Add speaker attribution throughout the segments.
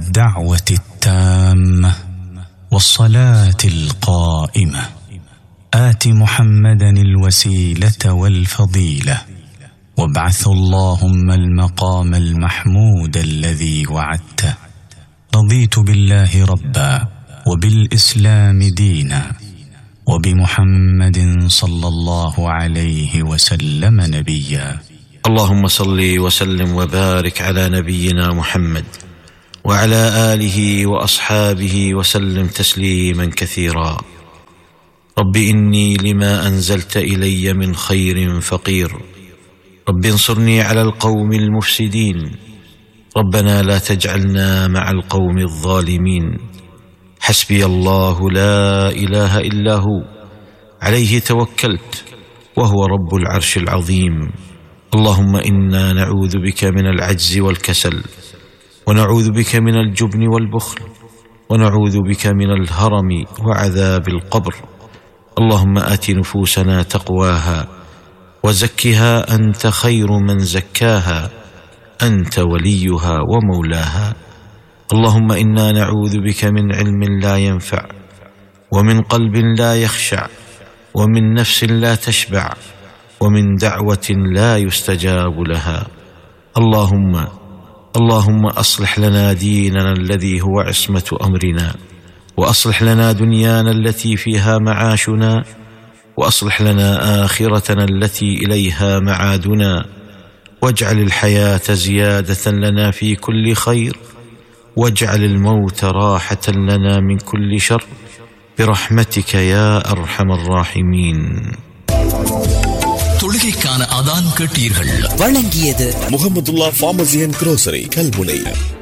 Speaker 1: الدعوه التامه والصلاه القائمه ات محمدا الوسيله والفضيله وابعث اللهم المقام المحمود الذي وعدته رضيت بالله ربا وبالاسلام دينا وبمحمد صلى الله عليه وسلم نبيا
Speaker 2: اللهم صل وسلم وبارك على نبينا محمد وعلى اله واصحابه وسلم تسليما كثيرا رب اني لما انزلت الي من خير فقير رب انصرني على القوم المفسدين ربنا لا تجعلنا مع القوم الظالمين حسبي الله لا اله الا هو عليه توكلت وهو رب العرش العظيم اللهم انا نعوذ بك من العجز والكسل ونعوذ بك من الجبن والبخل ونعوذ بك من الهرم وعذاب القبر اللهم ات نفوسنا تقواها وزكها انت خير من زكاها انت وليها ومولاها اللهم انا نعوذ بك من علم لا ينفع ومن قلب لا يخشع ومن نفس لا تشبع ومن دعوه لا يستجاب لها اللهم اللهم اصلح لنا ديننا الذي هو عصمه امرنا واصلح لنا دنيانا التي فيها معاشنا واصلح لنا اخرتنا التي اليها معادنا واجعل الحياه زياده لنا في كل خير واجعل الموت راحه لنا من كل شر برحمتك يا ارحم الراحمين
Speaker 3: தொழுகைக்கான அதான் கேட்டீர்கள்
Speaker 4: வழங்கியது
Speaker 5: Muhammadullah pharmacy and grocery Kalmunai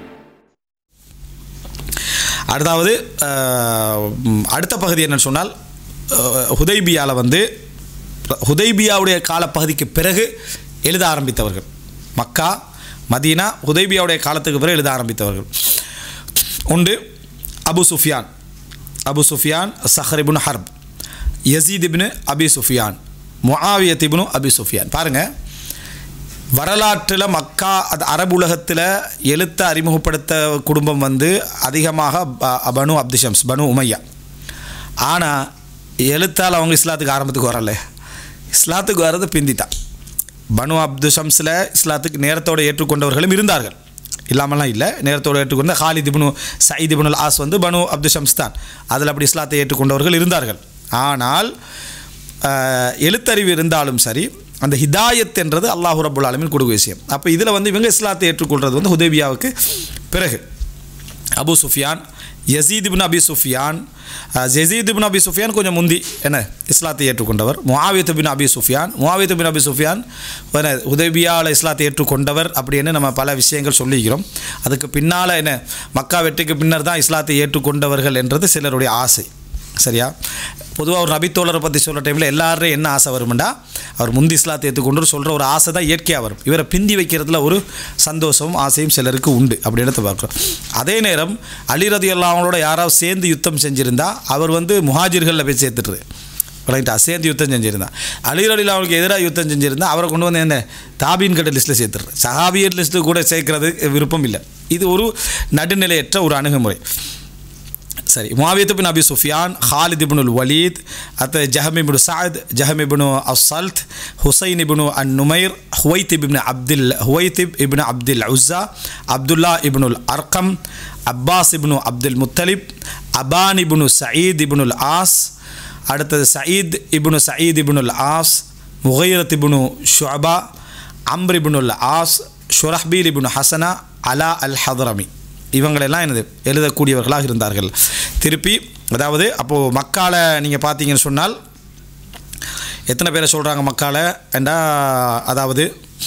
Speaker 6: அடுத்தாவது அஹ், ம், அடுத்த பகுதி என்னன்னு சொன்னால் ஹுதைபியாவில் வந்து ஹுதைபியாவுடைய காலப்பகுதிக்கு பிறகு எழுத ஆரம்பித்தவர்கள் மக்கா மதீனா ஹுதைபியாவுடைய காலத்துக்கு பிறகு எழுத ஆரம்பித்தவர்கள் உண்டு அபு சுஃபியான் அபு சுஃபியான் சஹரிபுன் ஹர்ப் யசீத் இப்னு அபி சுஃபியான் முஆவியத் இப்னு அபி சுஃபியான் பாருங்கள் வரலாற்றில் மக்கா அது அரபு உலகத்தில் எழுத்தை அறிமுகப்படுத்த குடும்பம் வந்து அதிகமாக ப- பனு அப்திஷம்ஸ் பனு உமையா ஆனால் எழுத்தால் அவங்க இஸ்லாத்துக்கு ஆரம்பத்துக்கு வரல இஸ்லாத்துக்கு வர்றது பிந்தித்தான் பனு அப்துஷம்ஸில் இஸ்லாத்துக்கு நேரத்தோடு ஏற்றுக்கொண்டவர்களும் இருந்தார்கள் இல்லாமலாம் இல்லை நேரத்தோடு ஏற்றுக்கொண்ட Khalid ibn Saeed ibnul As வந்து பனு அப்துஷம்ஸ் தான் அதில் அப்படி இஸ்லாத்தை ஏற்றுக்கொண்டவர்கள் இருந்தார்கள் ஆனால் ஆஹ், எழுத்தறிவு இருந்தாலும் சரி அந்த ஹிதாயத் என்றது அல்லாஹு ரபுல் ஆலமின் கொடுக்க விஷயம் அப்போ இதில் வந்து இவங்க இஸ்லாத்தை ஏற்றுக்கொள்வது வந்து ஹுதேபியாவுக்கு பிறகு அபு சுஃபியான் யசீத் இப்னு அபி சுஃபியான் அஹ், யசீத் இப்னு அபி சுஃபியான் கொஞ்சம் முந்தி என்ன இஸ்லாத்தை ஏற்றுக்கொண்டவர் முஆவியத் பின் அபி சுஃபியான் முஆவியத் பின் அபி சுஃபியான் என்ன உதவியால் இஸ்லாத்தை ஏற்றுக்கொண்டவர் அப்படின்னு நம்ம பல விஷயங்கள் சொல்லிக்கிறோம் அதுக்கு பின்னால் என்ன மக்கா வெற்றிக்கு பின்னர் தான் இஸ்லாத்தை ஏற்றுக்கொண்டவர்கள் என்றது சிலருடைய ஆசை சரியா பொதுவாக ஒரு நபித்தோழரை பற்றி சொல்கிற டைமில் எல்லாரும் என்ன ஆசை வரும்டா அவர் முந்தி இஸ்லாத்தை ஏற்றுக்கொண்டு சொல்கிற ஒரு ஆசை தான் இயற்கையாக வரும் இவரை பிந்தி வைக்கிறதுல ஒரு சந்தோஷமும் ஆசையும் சிலருக்கு உண்டு அப்படி எடுத்து பார்க்குறோம் அதே நேரம் அலிரதி அவங்களோட யாராவது சேர்ந்து யுத்தம் செஞ்சுருந்தா அவர் வந்து முஹாஜிர்களில் போய் சேர்த்துட்டு ரைட்டா சேர்ந்து யுத்தம் செஞ்சிருந்தான் அலிரடியில் அவருக்கு எதிராக யுத்தம் செஞ்சிருந்தா அவரை கொண்டு வந்து என்ன தாபீன் கட்ட லிஸ்ட்டில் சேர்த்துடுறேன் சஹாபியர் லிஸ்ட்டு கூட சேர்க்கறது விருப்பம் இல்லை இது ஒரு நடுநிலையற்ற ஒரு அணுகுமுறை சரி Muawiyah bin Abi Sufyan Khalid ibnul Walid அத்த Jahm ibn Saad Jahm ibn Assalt Hussain ibn an Numair Huwait ibn Abdul Huwait ibn Abdul Uzza Abdullah ibnul Arqam Abbas ibn Abdul Muttalib Aban ibn Saeed ibnul As அடுத்தது Saeed ibn Saeed ibnul As Mughirah ibn Shuba Amr ibnul As Shurahbil ibn Hasana Ala al Hadrami இவங்களெல்லாம் என்னது எழுதக்கூடியவர்களாக இருந்தார்கள் திருப்பி அதாவது அப்போது மக்கால நீங்கள் பார்த்தீங்கன்னு சொன்னால் எத்தனை பேரை சொல்கிறாங்க மக்கால என்றா அதாவது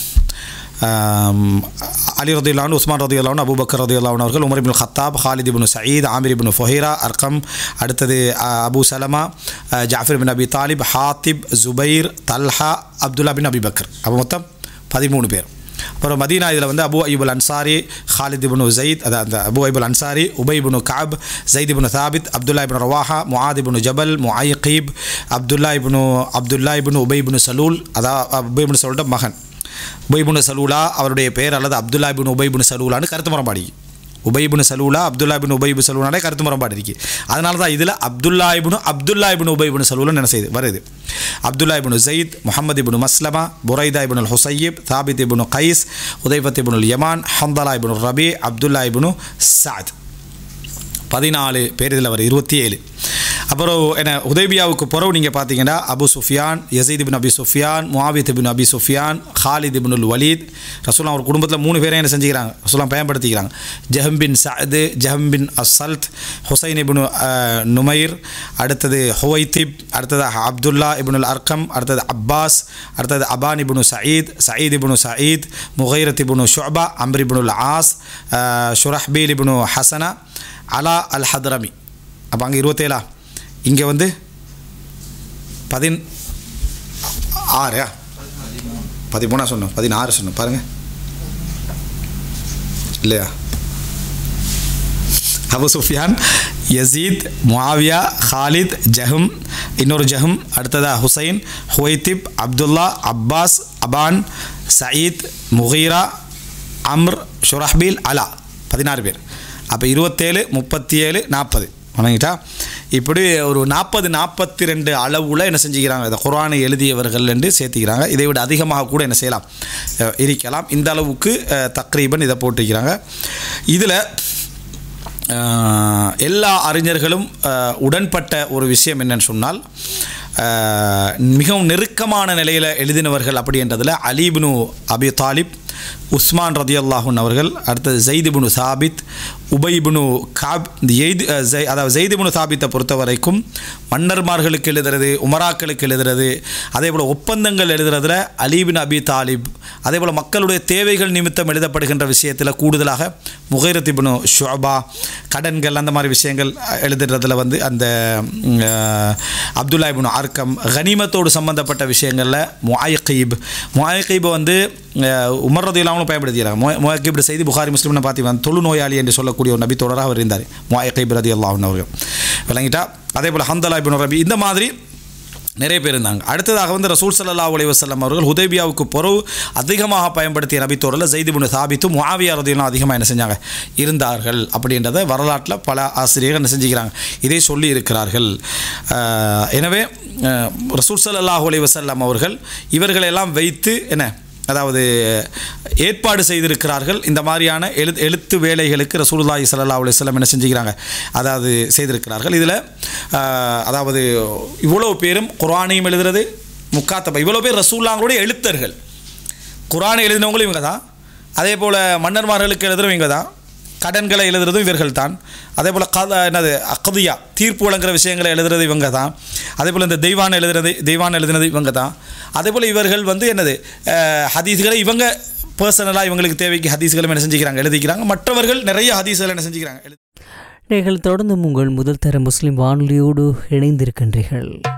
Speaker 6: ஆம், அலி ரதியுல்லான் உஸ்மான் ரதியுல்லான் அபூபக்கர் ரதியுல்லான் அவர்கள் Umar ibn Khattab Khalid ibn Saeed Amir ibn Fuhaira Arqam அடுத்தது அ, அபு சலமா அ, Jafar bin Abi Talib Hatib Zubair Talha Abdullah bin Abi Bakr அப்போ மொத்தம் பதிமூணு பேர் அப்புறம் மதீனா இதில் வந்து அபு ஐபுல் அன்சாரி ஹாலித் இப்னு ஜயீத் அதான் அந்த அபு ஐபுல் Ansari Ubayy ibn Kab Zaid ibn Thabit Abdullah ibn Rawaha Muadh ibn Jabal Muaiqib Abdullah இப்னு அப்துல்லா இப்னு உபை இப்னு சலூல் அதான் உபை இப்னு சலூலோட மகன் உபை இப்னு சலூலா அவருடைய பெயர் அல்லது அப்துல்லா இப்னு உபை இப்னு சலூலான்னு கருத்து மரபாடி உபைபுன் சலூலா அப்துல்லா இபின் உபைபு சலூனாலே கருத்து முரண்பாடு இருக்கு அதனால தான் இதில் அப்துல்லா இபின் அப்துல்லா இபின் உபைபுன் சலூலன் என்ன செய்யுது வருது Abdullah ibn Zaid Muhammad ibn Maslama Buraida ibn Husaib Thabit ibn Qais உதைபத் ibn Yaman Hanzala ibn Rabi Abdullah ibn Saad பதினாலு பேர் இதில் வரும் இருபத்தி ஏழு அப்புறம் என்ன உதய்பியாவுக்கு பிறகு நீங்கள் பார்த்தீங்கன்னா Abu Sufyan Yazid bin Abi Sufyan Muawiyah bin Abi Sufyan Khalid bin Walid ரசூலாம் ஒரு குடும்பத்தில் மூணு பேரை என்ன செஞ்சுக்கிறாங்க ரசூலாம் பயன்படுத்திக்கிறாங்க Jahm bin Saad Jahm bin Assalt Hussain ibn Numair அடுத்தது ஹுவைத்திப் அடுத்தது அப்துல்லா இபினுல் அர்கம் அடுத்தது அப்பாஸ் அடுத்தது Aban ibn Saeed Saeed ibn Saeed Mughirah ibn Shuba Amr ibnul As Shurahbil ibn Hasana Ala al ஹத்ரமி அப்போ அங்கே இருபத்தேழா இங்கே வந்து பதின் ஆறா பதிமூணா சொன்னோம் பதினாறு சொன்னோம் பாருங்கள் இல்லையா Abu Sufyan Yazid Muawiyah Khalid Jahm இன்னொரு ஜஹம் அடுத்ததா Hussain Huwaitib Abdullah Abbas Aban Saeed Mughira Amr Shurahbil Ala பதினாறு பேர் அப்போ இருபத்தேழு முப்பத்தி ஏழு நாற்பது வணங்கிட்டா இப்படி ஒரு நாற்பது நாற்பத்தி ரெண்டு அளவில் என்ன செஞ்சுக்கிறாங்க இந்த குரானை எழுதியவர்கள் என்று சேர்த்திக்கிறாங்க இதை விட அதிகமாக கூட என்ன செய்யலாம் அஹ், இருக்கலாம் இந்த அளவுக்கு அஹ், தக்ரீபன் இதை போட்டிருக்கிறாங்க இதில் ஆஹ், எல்லா அறிஞர்களும் ஆஹ், உடன்பட்ட ஒரு விஷயம் என்னன்னு சொன்னால் ஆஹ், மிகவும் நெருக்கமான நிலையில் எழுதினவர்கள் அப்படின்றதில் அலிபினு அபி தாலிப் உஸ்மான் ரதியல்லாஹுன் அவர்கள் அடுத்தது ஜெய்திபுனு சாபித் உபைபுனு காப் இந்த எய்து அஹ், ஜெய் அதாவது ஜெய்திபுனு சாபித்தை பொறுத்த வரைக்கும் மன்னர்மார்களுக்கு எழுதுறது உமராக்களுக்கு எழுதுறது அதே போல் ஒப்பந்தங்கள் எழுதுறதுல அலிபின் அபி தாலிப் அதே போல் மக்களுடைய தேவைகள் நிமித்தம் எழுதப்படுகின்ற விஷயத்தில் கூடுதலாக முகைரத்திபுனு ஷோபா கடன்கள் அந்த மாதிரி விஷயங்கள் அஹ், எழுதுறதுல வந்து அந்த ம், அஹ், அப்துல்லா இப்னு ஆர்க்கம் கனிமத்தோடு சம்பந்தப்பட்ட விஷயங்களில் முஆயகீப் முஆயகீபை வந்து அஹ், உமர் ரதியுல்லாமலும் பயன்படுத்திக்கிறாங்க மொ முஆயகீப் செய்தி புகாரி முஸ்லிம்னு பார்த்து தொழுநோயாளி என்று சொல்லக்கூடிய ஒரு நபி தொடராக அவர் இருந்தார் முஆயகீப் ரதி அல்லாஹன் அவர்கள் விளங்கிட்டா அதே போல் ஹந்தலா இப்னு ரபி இந்த மாதிரி நிறைய பேர் இருந்தாங்க அடுத்ததாக வந்து ரசூல் ஸல்லல்லாஹு அலைஹி வஸல்லம் அவர்கள் ஹுதைபியாவுக்கு பொறவு அதிகமாக பயன்படுத்திய நபித்தோரில் ஜெய்திபுன் சாபித்தும் முஆவியா ரதியெல்லாம் அதிகமாக என்ன செஞ்சாங்க இருந்தார்கள் அப்படின்றத வரலாற்றில் பல ஆசிரியர்கள் என்ன செஞ்சுக்கிறாங்க இதை சொல்லி இருக்கிறார்கள் ஆஹ், எனவே ஆஹ், ரசூல் ஸல்லல்லாஹு அலைஹி வஸல்லம் அவர்கள் இவர்களெல்லாம் வைத்து என்ன அதாவது ஏற்பாடு செய்திருக்கிறார்கள் இந்த மாதிரியான எழு எழுத்து வேலைகளுக்கு ரசூலுல்லாஹி ஸல்லல்லாஹு அலைஹி வஸல்லம் என்ன செஞ்சுக்கிறாங்க அதாவது செய்திருக்கிறார்கள் இதில் அதாவது இவ்வளோ பேரும் குர்ஆனையும் எழுதுறது முக்காத்தபா இவ்வளோ பேர் ரசூல்லாங்களுடைய எழுத்தர்கள் குர்ஆனை எழுதினவங்களும் இவங்க தான் அதே போல் மன்னர்மார்களுக்கு எழுதுறவங்க இவங்க தான் கடன்களை எழுதுறதும் இவர்கள் தான் அதே போல் கத என்னது அக்கதியா தீர்ப்பு வழங்குற விஷயங்களை எழுதுறது இவங்க தான் அதே போல் இந்த தெய்வான் எழுதுறது தெய்வான் எழுதுனது இவங்க தான் அதே போல் இவர்கள் வந்து என்னது அஹ், ஹதீஸ்களை இவங்க பர்சனலாக இவங்களுக்கு தேவைக்கு ஹதீஸ்களும் என்ன செஞ்சுக்கிறாங்க எழுதிக்கிறாங்க மற்றவர்கள் நிறைய ஹதீஸ்களை என்ன செஞ்சுக்கிறாங்க எழுதி
Speaker 4: நீங்கள் தொடர்ந்து உங்கள் முதல் தர முஸ்லிம் வானொலியோடு இணைந்திருக்கின்றீர்கள்